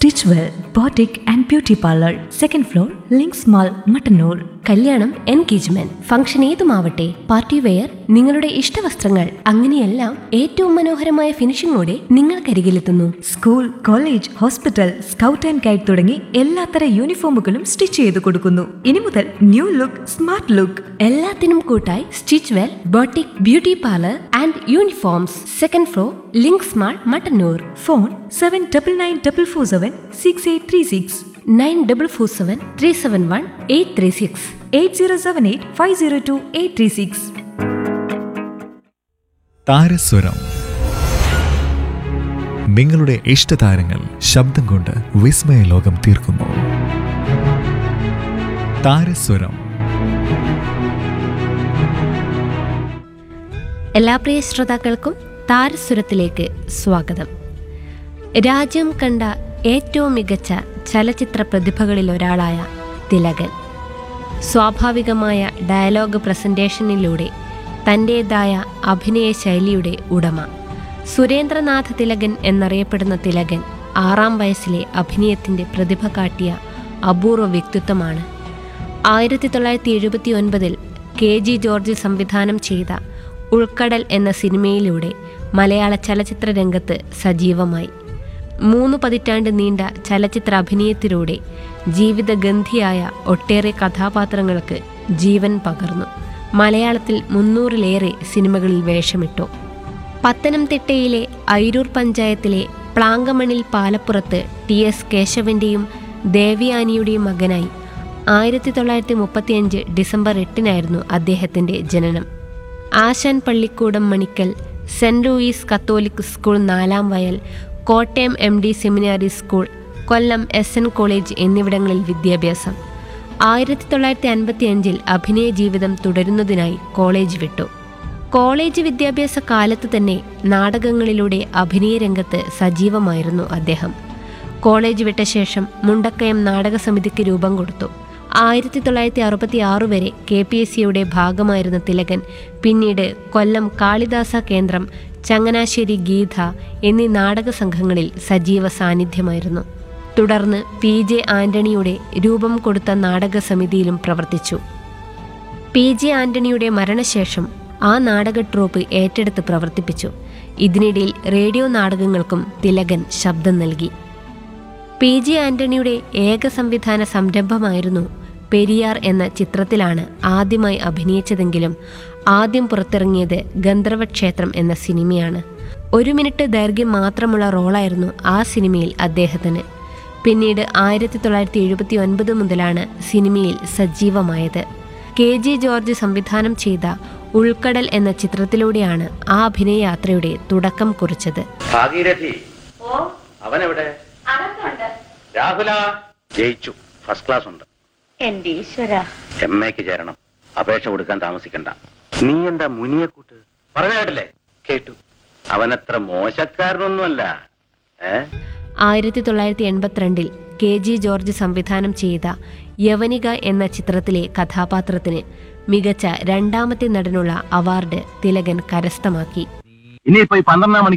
stitch Well boutique and beauty parlour second floor Links mall Mattannur കല്യാണം engagement function ഏതുമാവട്ടെ party wear നിങ്ങളുടെ ഇഷ്ടവസ്ത്രങ്ങൾ അങ്ങനെയെല്ലാം ഏറ്റവും മനോഹരമായ ഫിനിഷിംഗോടെ നിങ്ങൾക്കരികിലെത്തുന്നു school college hospital scout and guide തുടങ്ങി എല്ലാത്തര യൂണിഫോമുകളും സ്റ്റിച്ച് ചെയ്ത് കൊടുക്കുന്നു ഇനി മുതൽ ന്യൂ ലുക്ക് സ്മാർട്ട് ലുക്ക് എല്ലാത്തിനും കൂട്ടായി Stitch Well boutique beauty parlour and uniforms second floor Links mall Mattannur phone seven double nine double four seven six eight three six nine double four seven three seven one eight three six eight zero seven eight five zero two eight three six താരസ്വരം നിങ്ങളുടെ ഇഷ്ടതാരങ്ങൾ ശബ്ദം കൊണ്ട് വിസ്മയ ലോകം തീർക്കുന്നു താരസ്വരം എല്ലാ പ്രിയ ശ്രോതാക്കൾക്കും താരസുരത്തിലേക്ക് സ്വാഗതം രാജ്യം കണ്ട ഏറ്റവും മികച്ച ചലച്ചിത്ര പ്രതിഭകളിൽ ഒരാളായ തിലകൻ സ്വാഭാവികമായ ഡയലോഗ് പ്രസന്റേഷനിലൂടെ തൻ്റേതായ അഭിനയ ശൈലിയുടെ ഉടമ സുരേന്ദ്രനാഥ തിലകൻ എന്നറിയപ്പെടുന്ന തിലകൻ ആറാം വയസ്സിലെ അഭിനയത്തിൻ്റെ പ്രതിഭ കാട്ടിയ അപൂർവ വ്യക്തിത്വമാണ് ആയിരത്തി തൊള്ളായിരത്തി എഴുപത്തി ഒൻപതിൽ കെ ജി ജോർജ് സംവിധാനം ചെയ്ത ഉൾക്കടൽ എന്ന സിനിമയിലൂടെ മലയാള ചലച്ചിത്ര രംഗത്ത് സജീവമായി മൂന്ന് പതിറ്റാണ്ട് നീണ്ട ചലച്ചിത്ര അഭിനയത്തിലൂടെ ജീവിതഗന്ധിയായ ഒട്ടേറെ കഥാപാത്രങ്ങൾക്ക് ജീവൻ പകർന്നു മലയാളത്തിൽ മുന്നൂറിലേറെ സിനിമകളിൽ വേഷമിട്ടു പത്തനംതിട്ടയിലെ ഐരൂർ പഞ്ചായത്തിലെ പ്ലാങ്കമണിൽ പാലപ്പുറത്ത് ടി എസ് കേശവൻ്റെയും ദേവയാനിയുടെയും മകനായി ആയിരത്തി തൊള്ളായിരത്തി മുപ്പത്തിയഞ്ച് ഡിസംബർ എട്ടിനായിരുന്നു അദ്ദേഹത്തിൻ്റെ ജനനം ആശാൻ പള്ളിക്കൂടം Manikkal saint Louis Catholic school നാലാം വയൽ Kottayam M D seminary school Kollam S N college എന്നിവിടങ്ങളിൽ വിദ്യാഭ്യാസം ആയിരത്തി തൊള്ളായിരത്തി അൻപത്തി അഞ്ചിൽ അഭിനയ ജീവിതം തുടരുന്നതിനായി കോളേജ് വിട്ടു കോളേജ് വിദ്യാഭ്യാസ കാലത്ത് തന്നെ നാടകങ്ങളിലൂടെ അഭിനയ രംഗത്ത് സജീവമായിരുന്നു അദ്ദേഹം കോളേജ് വിട്ട ശേഷം മുണ്ടക്കയം നാടക സമിതിക്ക് രൂപം കൊടുത്തു ആയിരത്തി തൊള്ളായിരത്തി അറുപത്തി ആറ് വരെ കെ പി എസ് സിയുടെ ഭാഗമായിരുന്ന തിലകൻ പിന്നീട് കൊല്ലം കാളിദാസ കേന്ദ്രം ചങ്ങനാശ്ശേരി ഗീത എന്നീ നാടക സംഘങ്ങളിൽ സജീവ സാന്നിധ്യമായിരുന്നു തുടർന്ന് പി ജെ ആന്റണിയുടെ രൂപം കൊടുത്ത നാടക സമിതിയിലും പ്രവർത്തിച്ചു പി ജെ ആന്റണിയുടെ മരണശേഷം ആ നാടക ട്രൂപ്പ് ഏറ്റെടുത്ത് പ്രവർത്തിപ്പിച്ചു ഇതിനിടയിൽ റേഡിയോ നാടകങ്ങൾക്കും തിലകൻ ശബ്ദം നൽകി പി ജി ആന്റണിയുടെ ഏക സംവിധാന സംരംഭമായിരുന്നു പെരിയാർ എന്ന ചിത്രത്തിലാണ് ആദ്യമായി അഭിനയിച്ചതെങ്കിലും ആദ്യം പുറത്തിറങ്ങിയത് ഗന്ധർവക്ഷേത്രം എന്ന സിനിമയാണ് ഒരു മിനിറ്റ് ദൈർഘ്യം മാത്രമുള്ള റോളായിരുന്നു ആ സിനിമയിൽ അദ്ദേഹത്തിന് പിന്നീട് ആയിരത്തി തൊള്ളായിരത്തി എഴുപത്തി ഒൻപത് മുതലാണ് സിനിമയിൽ സജീവമായത് കെ ജി ജോർജ് സംവിധാനം ചെയ്ത ഉൾക്കടൽ എന്ന ചിത്രത്തിലൂടെയാണ് ആ അഭിനയയാത്രയുടെ തുടക്കം കുറിച്ചത് ഭാഗീരഥി അവനെവിടെ രാഹുല ജയിച്ചു ഫസ്റ്റ് ക്ലാസ് ഉണ്ട് എന്റെ ഈശ്വര എം എക്ക് ചേരണം അപേക്ഷ കൊടുക്കാൻ താമസിക്കണ്ട നീ എന്താ മുനിയെ കൂട്ട് പറഞ്ഞ കേട്ടില്ലേ കേട്ടു അവനത്ര മോശക്കാരനൊന്നുമല്ല ഏ ആയിരത്തി തൊള്ളായിരത്തി എൺപത്തിരണ്ടിൽ കെ ജി ജോർജ് സംവിധാനം ചെയ്ത യവനിക എന്ന ചിത്രത്തിലെ കഥാപാത്രത്തിന് മികച്ച രണ്ടാമത്തെ നടനുള്ള അവാർഡ് തിലകൻ കരസ്ഥമാക്കി ഇനിയിപ്പോ ഈ പന്ത്രണ്ടാം മണി